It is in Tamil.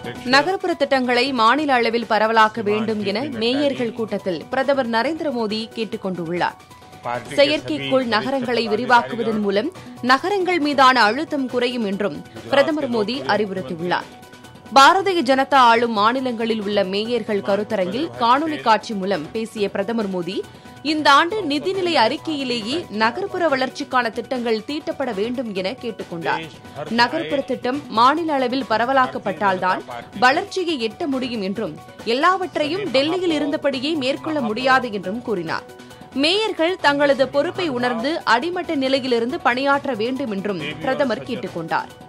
நகர்ப்புற திட்டங்களை மாநில அளவில் பரவலாக்க வேண்டும் என மேயர்கள் கூட்டத்தில் பிரதமர் நரேந்திர மோடி கேட்டுக் கொண்டுள்ளார் செயற்கைக்கோள் நகரங்களை விரிவாக்குவதன் மூலம் நகரங்கள் மீதான அழுத்தம் குறையும் என்றும் பிரதமர் மோடி அறிவுறுத்தியுள்ளார் பாரதிய ஜனதா ஆளும் மாநிலங்களில் உள்ள மேயர்கள் கருத்தரங்கில் காணொலி காட்சி மூலம் பேசிய பிரதமர் மோடி இந்த ஆண்டு நிதிநிலை அறிக்கையிலேயே நகர்ப்புற வளர்ச்சிக்கான திட்டங்கள் தீட்டப்பட வேண்டும் என கேட்டுக் கொண்டார் நகர்ப்புற திட்டம் மாநில அளவில் பரவலாக்கப்பட்டால்தான் வளர்ச்சியை எட்ட முடியும் என்றும் எல்லாவற்றையும் டெல்லியில் இருந்தபடியே மேற்கொள்ள முடியாது என்றும் கூறினார் மேயர்கள் தங்களது பொறுப்பை உணர்ந்து அடிமட்ட நிலையிலிருந்து பணியாற்ற வேண்டும் என்றும் பிரதமர் கேட்டுக் கொண்டார்